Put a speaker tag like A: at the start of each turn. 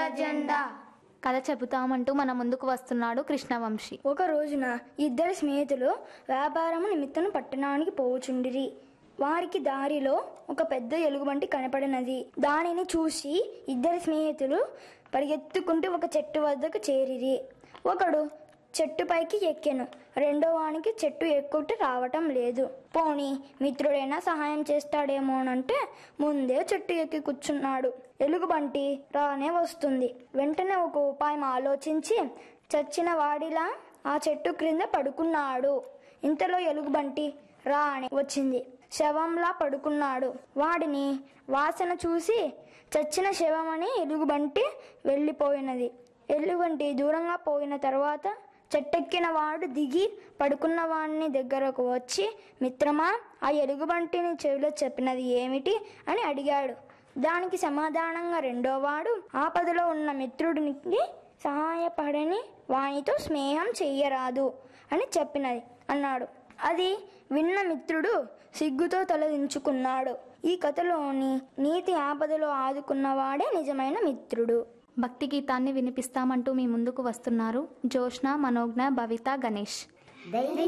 A: జెండా
B: కథ చెబుతామంటూ మన ముందుకు వస్తున్నాడు కృష్ణవంశీ
A: ఒక రోజున ఇద్దరు స్నేహితులు వ్యాపారము నిమిత్తం పట్టణానికి పోవుచుండిరి వారికి దారిలో ఒక పెద్ద ఎలుగుబంటి కనపడినది దానిని చూసి ఇద్దరు స్నేహితులు పరిగెత్తుకుంటూ ఒక చెట్టు వద్దకు చేరిరి ఒకడు చెట్టుపైకి ఎక్కెను రెండో వానికి చెట్టు ఎక్కుట రావటం లేదు పోనీ మిత్రుడైనా సహాయం చేస్తాడేమోనంటే ముందే చెట్టు ఎక్కి కూర్చున్నాడు ఎలుగుబంటి రానే వస్తుంది వెంటనే ఒక ఉపాయం ఆలోచించి చచ్చిన వాడిలా ఆ చెట్టు క్రింద పడుకున్నాడు ఇంతలో ఎలుగుబంటి రాని వచ్చింది శవంలా పడుకున్నాడు వాడిని వాసన చూసి చచ్చిన శవమని ఎలుగుబంటి వెళ్ళిపోయినది ఎలుగుబంటి దూరంగా పోయిన తర్వాత చెట్టెక్కిన వాడు దిగి పడుకున్న వాడిని దగ్గరకు వచ్చి మిత్రమా ఆ ఎలుగుబంటిని చెవిలో చెప్పినది ఏమిటి అని అడిగాడు దానికి సమాధానంగా రెండోవాడు ఆపదలో ఉన్న మిత్రుడికి సహాయపడని వానితో స్నేహం చెయ్యరాదు అని చెప్పినది అన్నాడు అది విన్న మిత్రుడు సిగ్గుతో తలదించుకున్నాడు ఈ కథలోని నీతి ఆపదలో ఆదుకున్నవాడే నిజమైన మిత్రుడు
B: భక్తి గీతాన్ని వినిపిస్తామంటూ మీ ముందుకు వస్తున్నారు జోష్న మనోజ్ఞ భవిత గణేష్